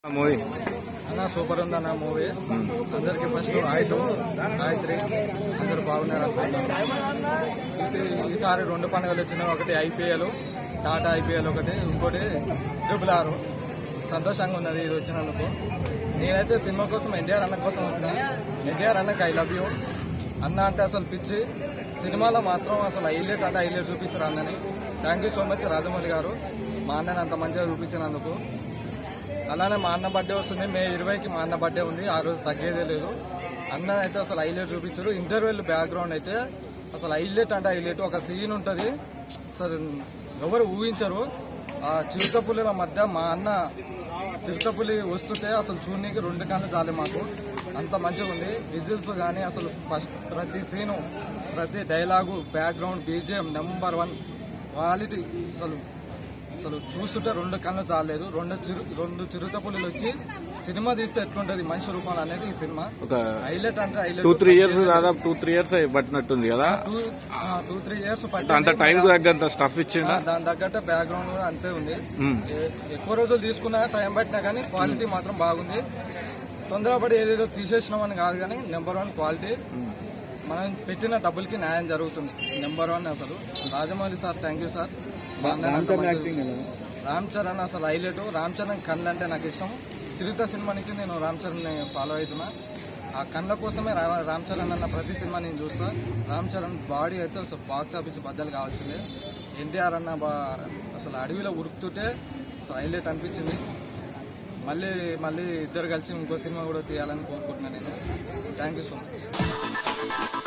Movie అన్న super ఉంది అన్న మూవీ అందరికి first hi two hi three అందరు బాగున్నారు అనుకుంటున్నాను ఈసీ- ఈసారి రెండు పండుగలు వచ్చినాయి ఒకటి ఐపీఎల్ టాటా ఐపీఎల్ ఒకటి ఇంకోటి ట్రిపుల్ ఆర్ సంతోషంగా ఉన్నది ఇది వచ్చినందుకు నేనైతే సినిమా కోసం ఎన్టీఆర్ అన్న కోసం వచ్చిన ఎన్టీఆర్ అన్నకి ఐ లవ్ యూ అన్న అంటే అసలు పిచ్చి సినిమాలో మాత్రం అసలు హైలైట్ అంటే హైలైట్ చూపించారు అన్నని thank you so much Rajamouli garu మా అన్నని అంత మంచిగా చూపించినందుకు అలానే మా అన్న బర్త్డే వస్తుంది మే ఇరవైకి మా అన్న బర్త్డే ఉంది ఆ రోజు తగ్గేదే లేదు అన్న అయితే అసలు హైలైట్ చూపించారు ఇంటర్వెల్ బ్యాక్గ్రౌండ్ అయితే అసలు హైలైట్ అంటే హైలైట్ ఒక సీన్ ఉంటుంది అసలు ఎవరు ఊహించరు ఆ చిరుతపులిల మధ్య మా అన్న చిరుతపులి వస్తుంటే అసలు చూడనీకి రెండు కళ్ళు చాలే మాకు అంత మంచిగా ఉంది విజిల్స్ కానీ అసలు ఫస్ట్ ప్రతి సీను ప్రతి dialogue background BGM number one quality అసలు అసలు చూస్తుంటే రెండు కళ్ళు చాలేదు రెండు చిరు రెండు చిరుత పులులు వచ్చి సినిమా తీస్తే ఎట్లుంటది మనిషి రూపాలు అనేది ఈ సినిమా ఒక హైలైట్ అంటే హైలైట్ టూ త్రీ ఇయర్స్ దాదాపు టూ త్రీ ఇయర్స్ పట్టినట్టుంది కదా టూ టూ త్రీ ఇయర్స్ అంత టైం తగ్గంత స్టఫ్ ఇచ్చిండా దాని తగ్గట్టే బ్యాక్గ్రౌండ్ కూడా అంతే ఉంది మ్మ్. ఏ- ఎక్కువ రోజులు తీసుకున్నా టైం పట్టినా కానీ క్వాలిటీ మాత్రం బాగుంది తొందరపడి ఏదేదో తీసేసినామని కాదు కానీ నెంబర్ వన్ క్వాలిటీ మనం పెట్టిన డబ్బులకి న్యాయం జరుగుతుంది నెంబర్ వన్ అసలు Rajamouli sir thank you sir మా అన్నయ్య అంత మంచి- రామ్ చరణ్ అసలు హైలైట్ రామ్ చరణ్ కళ్ళు అంటే నాకు ఇష్టం చిరుత సినిమా నుంచి నేను రామ్ చరణ్ ఫాలో అవుతున్నా ఆ కళ్ళ కోసమే రా- రామ్ చరణ్ అన్న ప్రతి సినిమా నేను చూస్తా రామ్ చరణ్ బాడీ అయితే అసలు బాక్స్ ఆఫీస్ బద్దలు కావాల్సిందే ఎన్టీఆర్ అన్న బా అసలు అడవిలో ఉరుకుతుంటే అసలు హైలైట్ అనిపించింది మళ్ళీ మళ్ళీ ఇద్దరు కలిసి ఇంకో సినిమా కూడా తీయాలని కోరుకుంటున్నాను నేను థ్యాంక్ యూ సో మచ్